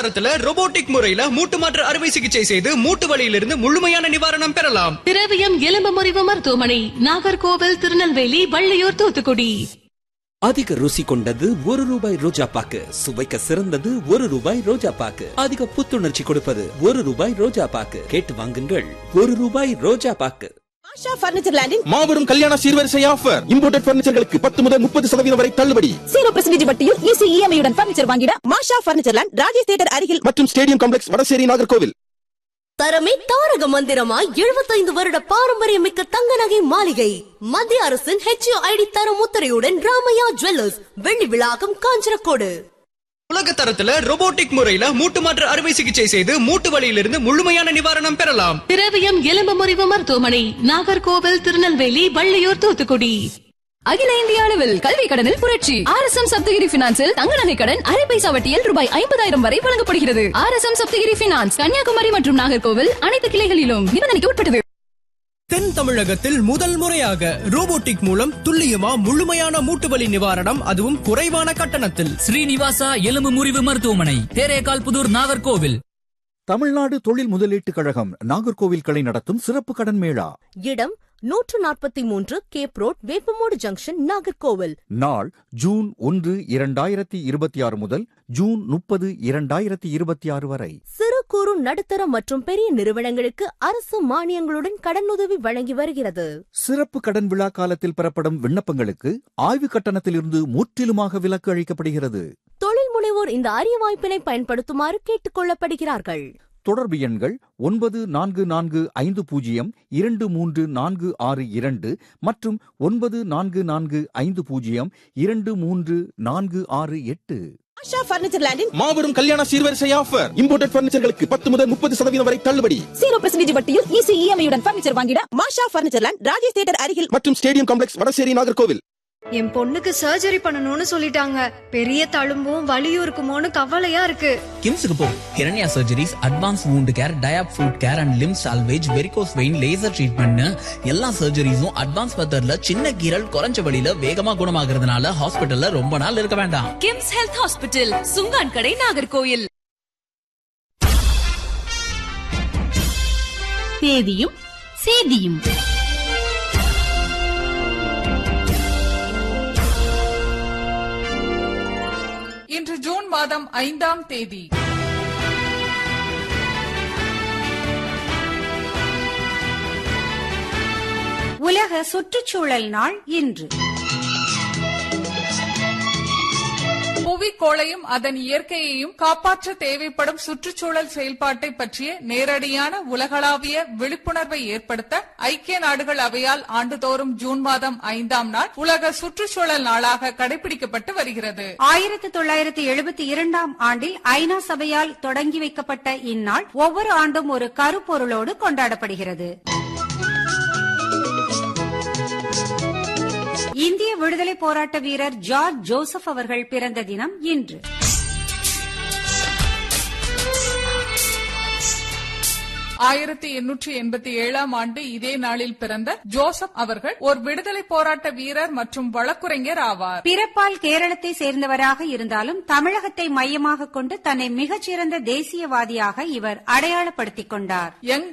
தரத்துல robotic முறையில மூட்டு மாற்று அறுவை சிகிச்சை செய்து மூட்டு வலியிலிருந்து முழுமையான நிவாரணம் பெறலாம் திரவியம் எலும்பு முறிவு மருத்துவமனை நாகர்கோவில் திருநெல்வேலி வள்ளியூர் தூத்துக்குடி அதிக ருசி கொண்டது ஒரு ரூபாய் ரோஜா பாக்கு சுவைக்க சிறந்தது ஒரு ரூபாய் ரோஜா பாக்கு அதிக புத்துணர்ச்சி கொடுப்பது ஒரு ரூபாய் ரோஜா பாக்கு கேட்டு வாங்குங்கள் ஒரு ரூபாய் ரோஜா பாக்கு ஆஷா பர்னிச்சர் லேண்டின் மாபெரும் கல்யாண சீர்வரிசை ஆஃபர் இம்போர்ட்டட் பர்னிச்சர்களுக்கு பத்து முதல் முப்பது சதவீதம் வரை தள்ளுபடி ஜீரோ பர்சன்டேஜ் வட்டியில் ஈஸி இஎம்ஐயுடன் பர்னிச்சர் வாங்கிட Masha furniture land Rajesh theatre அருகில் மற்றும் ஸ்டேடியம் காம்ப்ளெக்ஸ் வடசேரி நாகர்கோவில் தரமே தாரக மந்திரமாய் எழுபத்தைந்து வருட பாரம்பரியமிக்க தங்க நகை மாளிகை மத்திய அரசின் ஹெச்ஐடி தர முத்திரையுடன் ராமையா ஜுவல்லர்ஸ் வெள்ளி விழாக்கம் காஞ்சனக்கோடு உலக தரத்துல robotic முறையில மூட்டு மாற்று அறுவை சிகிச்சை செய்து மூட்டு வலியிலிருந்து முழுமையான நிவாரணம் பெறலாம் திரவியம் எலும்பு முறிவு மருத்துவமனை நாகர்கோவில் திருநெல்வேலி வள்ளியூர் தூத்துக்குடி அகில இந்திய அளவில் கல்வி கடனில் புரட்சி ஆர் எஸ் எம் சப்தகிரி பினான்சில் தங்க நகை கடன் அரை பைசா வட்டியில் ரூபாய் ஐம்பதாயிரம் வரை வழங்கப்படுகிறது R S M Sapthagiri finance Kanyakumari மற்றும் நாகர்கோவில் அனைத்து கிளைகளிலும் நிபந்தனைக்கு உட்பட்டது தென் தமிழகத்தில் முதல் முறையாக ரோபோட்டிக் மூலம் துல்லியமா முழுமையான மூட்டு வலி நிவாரணம் அதுவும் குறைவான கட்டணத்தில் ஸ்ரீனிவாசா எலும்பு முறிவு மருத்துவமனை தேரேகால் புதூர் நாகர்கோவில் தமிழ்நாடு தொழில் முதலீட்டுக் கழகம் நாகர்கோவில் கிளை நடத்தும் சிறப்பு கடன் மேளா இடம் நூற்று நாற்பத்தி மூன்று cape road Veppamodu junction Nagercoil நாள் ஜூன் ஒன்று இரண்டாயிரத்தி இருபத்தி ஆறு முதல் ஜூன் முப்பது இரண்டாயிரத்தி இருபத்தி ஆறு வரை சிறு குறு நடுத்தர மற்றும் பெரிய நிறுவனங்களுக்கு அரசு மானியங்களுடன் கடனுதவி வழங்கி வருகிறது சிறப்பு கடன் விழா காலத்தில் பெறப்படும் விண்ணப்பங்களுக்கு ஆய்வு கட்டணத்திலிருந்து முற்றிலுமாக விலக்கு அளிக்கப்படுகிறது தொழில் முனைவோர் இந்த அரிய வாய்ப்பினை பயன்படுத்துமாறு கேட்டுக் கொள்ளப்படுகிறார்கள் தொடர்பு எண்கள் ஒன்பது நான்கு நான்கு ஐந்து பூஜ்ஜியம் இரண்டு மூன்று நான்கு ஆறு இரண்டு மற்றும் ஒன்பது நான்கு நான்கு ஐந்து பூஜ்ஜியம் இரண்டு மூன்று நான்கு ஆறு எட்டு ஆஷா பர்னிச்சர் லேண்டின் மாபெரும் கல்யாண சீர்வரிசை ஆஃபர் இம்போர்ட்டட் பர்னிச்சர்களுக்கு பத்து முதல் முப்பது சதவீதம் வரை தள்ளுபடி ஜீரோ பர்சன்டேஜ் வட்டியில் ஈஸி இஎம்ஐயுடன் பர்னிச்சர் வாங்கிட Masha furniture land Rajesh theatre அருகில் மற்றும் ஸ்டேடியம் காம்ப்ளெக்ஸ் வடசேரி நாகர்கோவில் என் பொண்ணுக்கு சர்ஜரி பண்ணணும்னு சொல்லிட்டாங்க பெரிய தழும்பும் வலியும் இருக்குமோன்னு கவலையா இருக்கு கிம்ஸுக்கு போ Hiranya surgeries advance wound care diabetic foot care and limb salvage varicose vein laser treatment எல்லா சர்ஜரிஸும் அட்வான்ஸ் மெத்தட்ல சின்ன கீரல் குறைஞ்ச வழியில வேகமா குணமாகறதுனால ஹாஸ்பிட்டல்ல ரொம்ப நாள் இருக்க வேண்டாம் கிம்ஸ் ஹெல்த் ஹாஸ்பிட்டல் சுங்கான் கடை நாகர்கோயில் தேதியும் சேதியும் இன்று ஜூன் மாதம் ஐந்தாம் தேதி உலக சுற்றுச்சூழல் நாள் இன்று புவி கோளையும் அதன் இயற்கையையும் காப்பாற்ற தேவைப்படும் சுற்றுச்சூழல் செயல்பாட்டை பற்றிய நேரடியான உலகளாவிய விழிப்புணர்வை ஏற்படுத்த ஐக்கிய நாடுகள் அவையால் ஆண்டுதோறும் ஜூன் மாதம் ஐந்தாம் நாள் உலக சுற்றுச்சூழல் நாளாக கடைபிடிக்கப்பட்டு வருகிறது ஆயிரத்தி தொள்ளாயிரத்தி எழுபத்தி இரண்டாம் ஆண்டில் ஐநா சபையால் தொடங்கி வைக்கப்பட்ட இந்நாள் ஒவ்வொரு ஆண்டும் ஒரு கருப்பொருளோடு கொண்டாடப்படுகிறது இந்திய விடுதலை போராட்ட வீரர் ஜார்ஜ் ஜோசப் அவர்கள் பிறந்த தினம் இன்று ஆயிரத்தி எண்ணூற்றி எண்பத்தி ஏழாம் ஆண்டு இதே நாளில் பிறந்த ஜோசப் அவர்கள் ஒரு விடுதலை போராட்ட வீரர் மற்றும் வழக்குரைஞர் ஆவார் பிறப்பால் கேரளத்தை சேர்ந்தவராக இருந்தாலும் தமிழகத்தை மையமாக கொண்டு தன்னை மிகச்சிறந்த தேசியவாதியாக இவர் அடையாளப்படுத்திக் கொண்டார் யங்